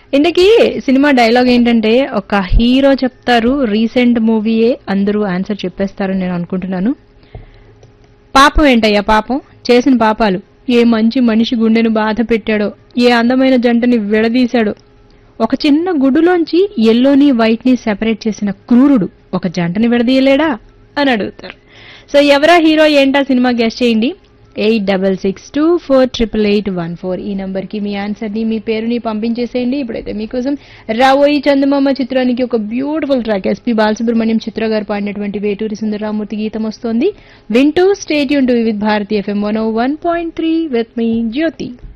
ఇంతకీ cinema dialogue ఏంటంటే ఒక హీరో చెప్తారు రీసెంట్ మూవీయే అందరూ ఆన్సర్ చెప్పేస్తారని నేను అనుకుంటున్నాను పాపం ఏంటయ్యా పాపం చేసిన పాపాలు ఏ మంచి మనిషి గుండెను బాధ పెట్టాడో ఏ అందమైన జంటని విడదీశాడో ఒక చిన్న గుడ్డులోంచి ఎల్లోని వైట్ ని సెపరేట్ చేసిన క్రూరుడు ఒక జంటని విడదీయలేడా అని అడుగుతారు సో ఎవరా హీరో ఏంటా సినిమా గెస్ట్ చేయండి eight double six two four triple eight one four ఈ నంబర్ కి మీ ఆన్సర్ ని మీ పేరుని పంపించేసేయండి ఇప్పుడైతే మీకోసం రావోయి చందమామ చిత్రానికి ఒక beautiful track SP Balasubrahmanyam Chitra garu పాడినటువంటి వేటూరి సుందరరామూర్తి గీతం వస్తోంది వింటూ స్టేట్ యూన్ to with Bharati FM one one point three with me Jyothi